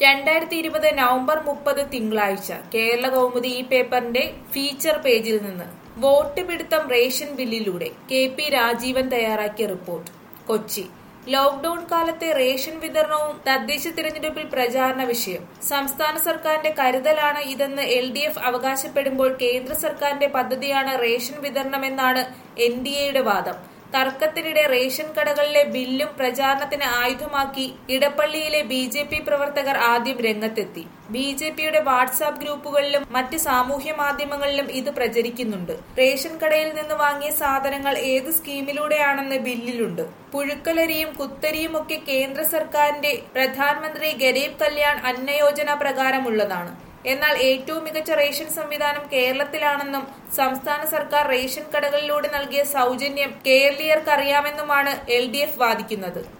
രണ്ടായിരത്തി ഇരുപത് നവംബർ മുപ്പത് തിങ്കളാഴ്ച കേരള കൗമുദി ഈ പേപ്പറിന്റെ ഫീച്ചർ പേജിൽ നിന്ന് വോട്ട് പിടുത്തം റേഷൻ ബില്ലിലൂടെ കെ പി രാജീവൻ തയ്യാറാക്കിയ റിപ്പോർട്ട് കൊച്ചി ലോക്ഡൌൺ കാലത്തെ റേഷൻ വിതരണവും തദ്ദേശ തിരഞ്ഞെടുപ്പിൽ പ്രചാരണ വിഷയം സംസ്ഥാന സർക്കാരിന്റെ കരുതലാണ് ഇതെന്ന് എൽ ഡി എഫ് അവകാശപ്പെടുമ്പോൾ കേന്ദ്ര സർക്കാരിന്റെ പദ്ധതിയാണ് റേഷൻ വിതരണമെന്നാണ് എൻ ഡി എയുടെ വാദം തർക്കത്തിനിടെ റേഷൻ കടകളിലെ ബില്ലും പ്രചാരണത്തിന് ആയുധമാക്കി ഇടപ്പള്ളിയിലെ ബി ജെ പി പ്രവർത്തകർ ആദ്യം രംഗത്തെത്തി ബി ജെ പിയുടെ വാട്സാപ്പ് ഗ്രൂപ്പുകളിലും മറ്റ് സാമൂഹ്യ മാധ്യമങ്ങളിലും ഇത് പ്രചരിക്കുന്നുണ്ട് റേഷൻ കടയിൽ നിന്ന് വാങ്ങിയ സാധനങ്ങൾ ഏത് സ്കീമിലൂടെയാണെന്ന് ബില്ലിലുണ്ട് പുഴുക്കലരിയും കുത്തരിയും ഒക്കെ കേന്ദ്ര സർക്കാരിന്റെ പ്രധാനമന്ത്രി ഗരീബ് കല്യാൺ അന്നയോജന പ്രകാരമുള്ളതാണ് എന്നാൽ ഏറ്റവും മികച്ച റേഷൻ സംവിധാനം കേരളത്തിലാണെന്നും സംസ്ഥാന സർക്കാർ റേഷൻ കടകളിലൂടെ നൽകിയ സൗജന്യം കേരളീയർക്കറിയാമെന്നുമാണ് എൽ ഡി എഫ് വാദിക്കുന്നത്